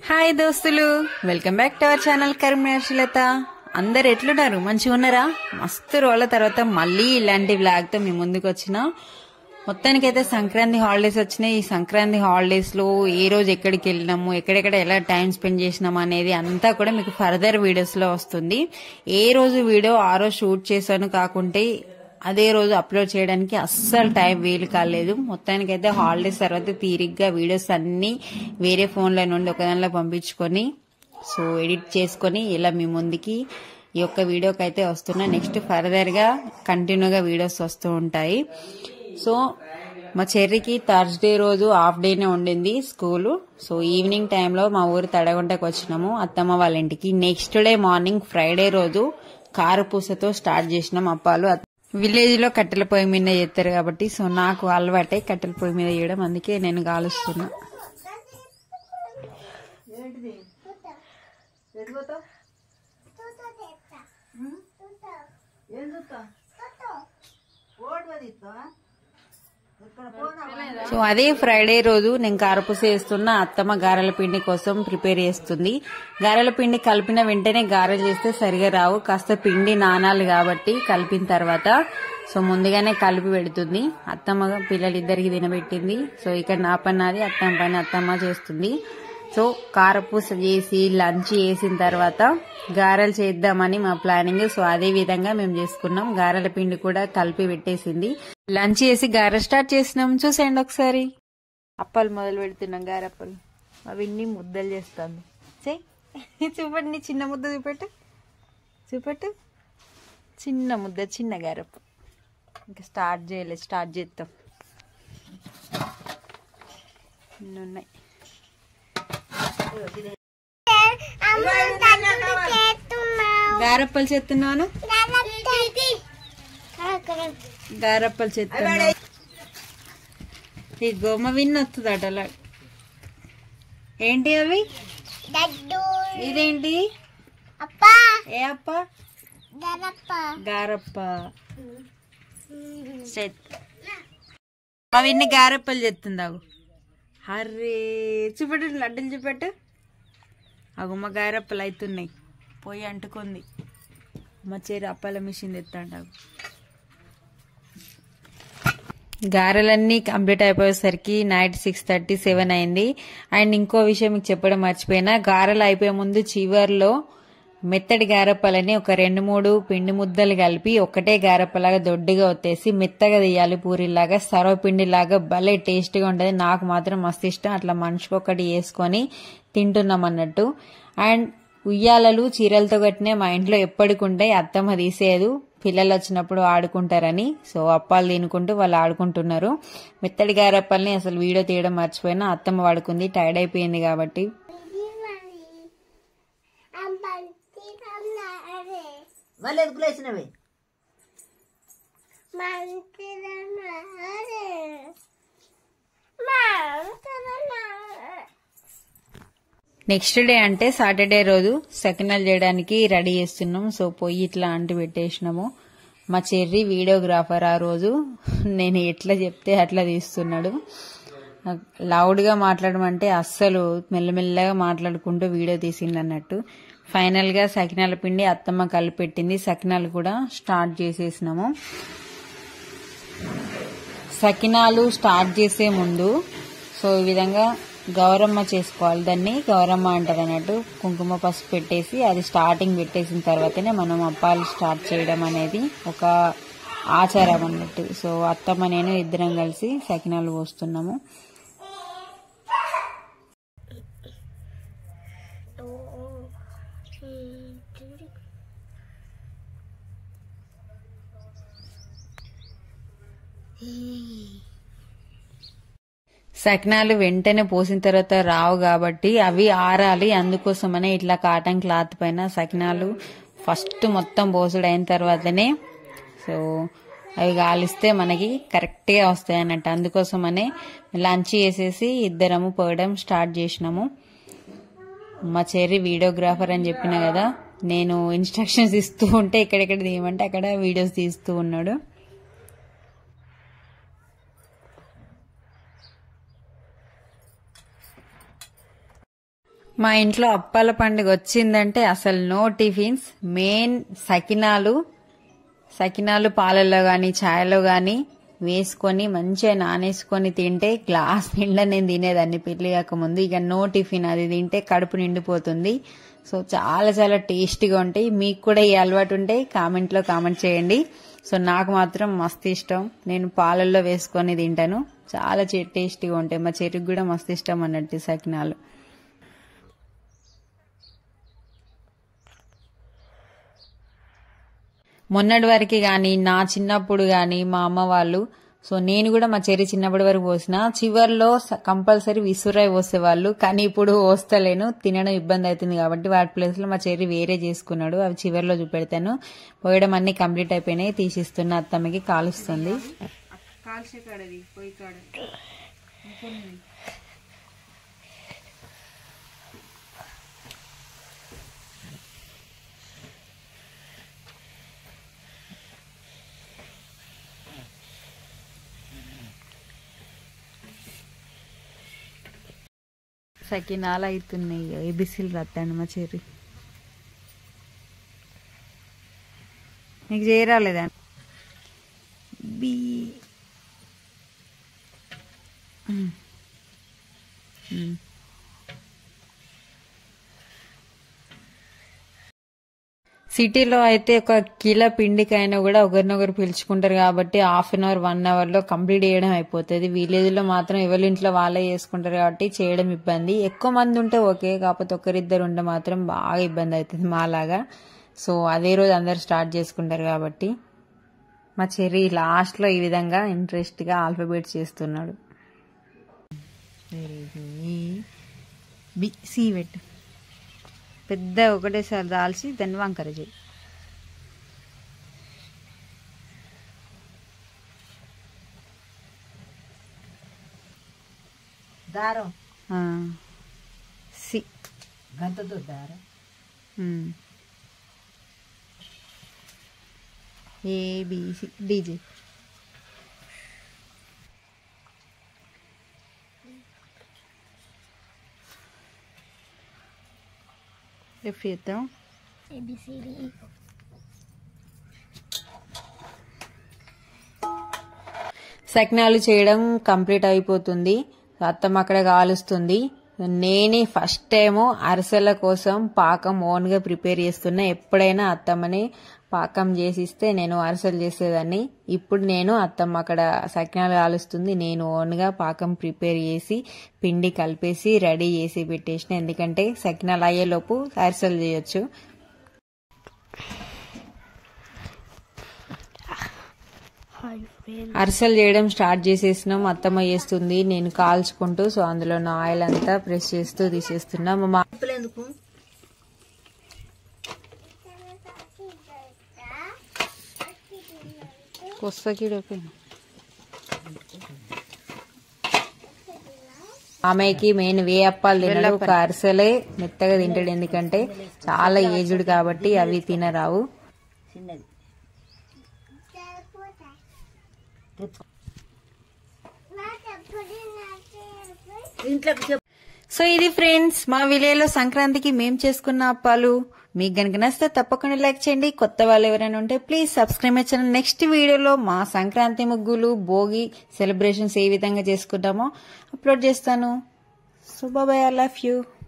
Hi దోస్తులు welcome back to our channel Karimnagar శిలత అందరు ఎట్లున్నారు మంచిగా ఉన్నారా మస్తు రోజుల తర్వాత మళ్ళీ ఇలాంటి వ్లాగ్ తో మీ ముందుకు వచ్చిన మొత్తానికైతే సంక్రాంతి హాలిడేస్ వచ్చినాయి ఈ సంక్రాంతి హాలిడేస్ లో ఏ రోజు ఎక్కడికి వెళ్ళినాము ఎక్కడెక్కడ ఎలా టైం స్పెండ్ చేసినాము అనేది అంతా కూడా మీకు ఫర్దర్ వీడియోస్ లో వస్తుంది ఏ రోజు వీడియో ఆ రోజు షూట్ చేశాను కాకుంటే అదే రోజు అప్లోడ్ చేయడానికి అస్సలు టైం వీలు కాలేదు మొత్తానికైతే హాలిడేస్ తర్వాత తీరిగ్గా వీడియోస్ అన్ని వేరే ఫోన్ల నుండి ఒక దానిలో పంపించుకొని సో ఎడిట్ చేసుకొని ఇలా మీ ముందుకి ఈ యొక్క వీడియోకి అయితే వస్తున్నా నెక్స్ట్ ఫర్దర్ గా కంటిన్యూగా వీడియోస్ వస్తూ ఉంటాయి సో మా చెర్రికి థర్స్డే రోజు హాఫ్ డేనే ఉండింది స్కూలు సో ఈవినింగ్ టైంలో మా ఊరు తడగొంటకు వచ్చినాము అత్తమ్మ వాళ్ళ ఇంటికి నెక్స్ట్ డే మార్నింగ్ ఫ్రైడే రోజు కారు పూసతో స్టార్ట్ చేసినాం అప్పాలు విలేజ్ లో కట్టెల పొయ్యి మీద చేస్తారు కాబట్టి సో నాకు అలవాటే కట్టెల పొయ్యి మీద చేయడం అందుకే నేను కాలుస్తున్నా సో అదే ఫ్రైడే రోజు నేను కారపూస వేస్తున్న అత్తమ్మ గారెల పిండి కోసం ప్రిపేర్ చేస్తుంది గారెల పిండి కలిపిన వెంటనే గారెలు చేస్తే సరిగా రావు కాస్త పిండి నానాలి కాబట్టి కలిపిన తర్వాత సో ముందుగానే కలిపి పెడుతుంది అత్తమ్మ పిల్లలిద్దరికి తినబెట్టింది సో ఇక్కడ నా పని నాది అత్తమ్మ పని అత్తమ్మ చేస్తుంది సో కారపూస చేసి లంచ్ చేసిన తర్వాత గారెలు చేద్దామని మా ప్లానింగ్ సో అదే విధంగా మేము చేసుకున్నాం గారెల పిండి కూడా కలిపి పెట్టేసింది లంచ్ చేసి గారె స్టార్ట్ చేసినాం చూసేయండి ఒకసారి అప్పాలు మొదలు పెడుతున్నాం గారెప్పలు అవన్నీ ముద్దలు చేస్తాను చెయ్యి చూపండి నీ చిన్న ముద్ద చూపెట్టు చూపెట్టు చిన్న ముద్ద చిన్న గారెప్ప ఇంకా స్టార్ట్ చేయలేదు స్టార్ట్ చేస్తాం ఇన్ని ఉన్నాయి గారప్పలు చేస్తున్నాను గారప్పలు చేస్తున్నాను ఈ గోమ విన్న వస్తుందట అలా ఏంటి అవి ఇదేంటి ఏ అప్ప గారప్ప చేత్- అవన్నీ గారప్పలు చేస్తుందావు అరే చూపెట్టు లడ్డూలు చూపెట్టు అగుమ్మ గారప్పలు అవుతున్నాయి పోయి అంటుకుంది మా చేరు అప్పాల మిషన్ తెస్తాడు గారెలన్నీ కంప్లీట్ అయిపోయేసరికి నైట్ సిక్స్ థర్టీ సెవెన్ అయింది అండ్ ఇంకో విషయం మీకు చెప్పడం మర్చిపోయినా గారెలు అయిపోయే ముందు చివర్లో మెత్తడి గారప్పలని ఒక రెండు మూడు పిండి ముద్దలు కలిపి ఒకటే గారప్పలాగా దొడ్డుగా వచ్చేసి మెత్తగా తీయాలి పూరిలాగా సర్వపిండిలాగా భలే టేస్ట్గా ఉంటుంది నాకు మాత్రం మస్తు ఇష్టం అట్లా మనిషికి ఒకటి వేసుకొని తింటున్నాం అన్నట్టు అండ్ ఉయ్యాలలు చీరలతో కట్టినే మా ఇంట్లో ఎప్పటికి ఉంటాయి అత్తమ్మ తీసేయదు పిల్లలు వచ్చినప్పుడు ఆడుకుంటారని సో అప్పాలు తినుకుంటూ వాళ్ళు ఆడుకుంటున్నారు మెత్తడి గారప్పల్ని అసలు వీడియో తీయడం మర్చిపోయినా అత్తమ్మ వాడుకుంది టైర్డ్ అయిపోయింది కాబట్టి మళ్ళీ ఎందుకు లేచినవి నెక్స్ట్ డే అంటే సాటర్డే రోజు సెకండల్ చేయడానికి రెడీ చేస్తున్నాం సో పొయ్యి ఇట్లా అంటు పెట్టేసినాము మా చెర్రి వీడియోగ్రాఫర్ ఆ రోజు నేను ఎట్లా చెప్తే అట్లా తీస్తున్నాడు లౌడ్గా మాట్లాడమంటే అస్సలు మెల్లమెల్లగా మాట్లాడుకుంటూ వీడియో తీసిండు అన్నట్టు ఫైనల్గా సకినాల పిండి అత్తమ్మ కలిపెట్టింది సకినాలు కూడా స్టార్ట్ చేసేసినాము సకినాలు స్టార్ట్ చేసే ముందు సో ఈ విధంగా గౌరమ్మ చేసుకోవాలి దాన్ని గౌరమ్మ అంటారు అన్నట్టు కుంకుమ పసుపు పెట్టేసి అది స్టార్టింగ్ పెట్టేసిన తర్వాతనే మనం అప్పాలు స్టార్ట్ చేయడం అనేది ఒక ఆచారం అన్నట్టు సో అత్తమ్మ నేను ఇద్దరం కలిసి సకినాలు పోస్తున్నాము సకినాలు వెంటనే పోసిన తర్వాత రావు కాబట్టి అవి ఆరాలి అందుకోసమనే ఇట్లా కాటన్ క్లాత్ పైన సకినాలు ఫస్ట్ మొత్తం పోసుడు అయిన తర్వాతనే సో అవి కాలిస్తే మనకి కరెక్ట్గా వస్తాయి అన్నట్టు అందుకోసమనే లంచ్ చేసేసి ఇద్దరము పోయడం స్టార్ట్ చేసినాము మా చెర్రి వీడియోగ్రాఫర్ అని చెప్పిన కదా నేను ఇన్స్ట్రక్షన్స్ ఇస్తూ ఉంటే ఎక్కడెక్కడ తీయమంటే అక్కడ వీడియోస్ తీస్తూ ఉన్నాడు మా ఇంట్లో అప్పాల పండుగ వచ్చిందంటే అసలు నో టిఫిన్స్ మెయిన్ సకినాలు సకినాలు పాలల్లో గాని ఛాయలో గాని వేసుకొని మంచిగా నానేసుకొని తింటే గ్లాస్ నిండా నేను తినేదాన్ని పెళ్లి కాకముందు ఇక నో టిఫిన్ అది తింటే కడుపు నిండిపోతుంది సో చాలా చాలా టేస్టీగా ఉంటాయి మీకు కూడా ఈ అలవాటు ఉంటే కామెంట్లో కామెంట్ చేయండి సో నాకు మాత్రం మస్తు ఇష్టం నేను పాలల్లో వేసుకొని తింటాను చాలా చే- టేస్టీగా ఉంటాయి మా చెరుకు కూడా మస్తు ఇష్టం అన్నట్టు ఈ సకినాలు మొన్నటి వరకు కానీ నా చిన్నప్పుడు కానీ మా అమ్మ వాళ్ళు సో నేను కూడా మా చెర్రి చిన్నప్పటి వరకు పోసిన చివర్లో కంపల్సరీ విసురాయి పోసేవాళ్ళు కానీ ఇప్పుడు పోస్తలేను తినడం ఇబ్బంది అవుతుంది కాబట్టి వాటి ప్లేస్ లో మా చెర్రి వేరే చేసుకున్నాడు అవి చివర్లో చూపెడతాను పోయడం అన్ని కంప్లీట్ అయిపోయినాయి తీసిస్తున్న అత్తమ్మకి కాలుస్తుంది సకినాలు అవుతున్నాయి ఏబిసిలు రత్తాను మా చెర్రి నీకు చేయరాలేదా బి ఉమ్. ఉమ్. సిటీలో అయితే ఒక కిలో పిండికైనా కూడా ఒకరినొకరు పిలుచుకుంటారు కాబట్టి half an hour one hour లో కంప్లీట్ చేయడం అయిపోతుంది విలేజ్ లో మాత్రం ఎవరి ఇంట్లో వాళ్ళే చేసుకుంటారు కాబట్టి చేయడం ఇబ్బంది ఎక్కువ మంది ఉంటే ఓకే కాకపోతే ఒకరిద్దరు ఉంటే మాత్రం బాగా ఇబ్బంది అవుతుంది మాలాగా సో అదే రోజు అందరు స్టార్ట్ చేసుకుంటారు కాబట్టి మా చెర్రీ లాస్ట్ లో ఈ విధంగా ఇంట్రెస్ట్ గా ఆల్ఫాబెట్ చేస్తున్నాడు బి సి పెట్టు పెద్ద ఒకటేసారి దాల్చి దాన్ని వంకర చేయి దారం ఆ. సి గంతతో దారం ఉమ్. ఏబిసి డీజే ఎఫ్ చేద్దాం సకినాలు చేయడం కంప్లీట్ అయిపోతుంది అత్తమ్మ అక్కడ కాలుస్తుంది నేనే ఫస్ట్ టైము అరిసెల కోసం పాకం ఓన్ గా ప్రిపేర్ చేస్తున్నా ఎప్పుడైనా అత్తమ్మని పాకం చేసిస్తే నేను అరిసెలు చేసేదాన్ని ఇప్పుడు నేను అత్తమ్మ అక్కడ సకినాలు కాలుస్తుంది నేను ఓన్ గా పాకం ప్రిపేర్ చేసి పిండి కలిపేసి రెడీ చేసి పెట్టేసిన ఎందుకంటే సకినాలు అయ్యేలోపు అరిసెలు చేయొచ్చు అరిసెలు చేయడం స్టార్ట్ చేసేసినాం అత్తమ్మ చేస్తుంది నేను కాల్చుకుంటూ సో అందులో నా ఆయిల్ అంతా ప్రెస్ చేస్తూ తీసేస్తున్నా మా మా- ఉప్పులు ఎందుకు కొస్తకిడోకే ఆమెకి మెయిన్ వే అప్పాలు తినడు ఒక అరిసెలే మెత్తగా తింటాడు ఎందుకంటే చాలా ఏజ్డ్ కాబట్టి అవి తినరావు చిన్నది తెచ్చుకో. ఇంట్లోకి చెప్పు సో ఇది ఫ్రెండ్స్ మా విలేజ్ లో సంక్రాంతికి మేం చేసుకున్న అప్పాలు మీకు గనుక నచ్చితే తప్పకుండా లైక్ చేయండి కొత్త వాళ్ళు ఎవరైనా ఉంటే please subscribe my channel next వీడియోలో మా సంక్రాంతి ముగ్గులు భోగి సెలబ్రేషన్స్ ఏ విధంగా చేసుకుంటామో అప్లోడ్ చేస్తాను so bye I love you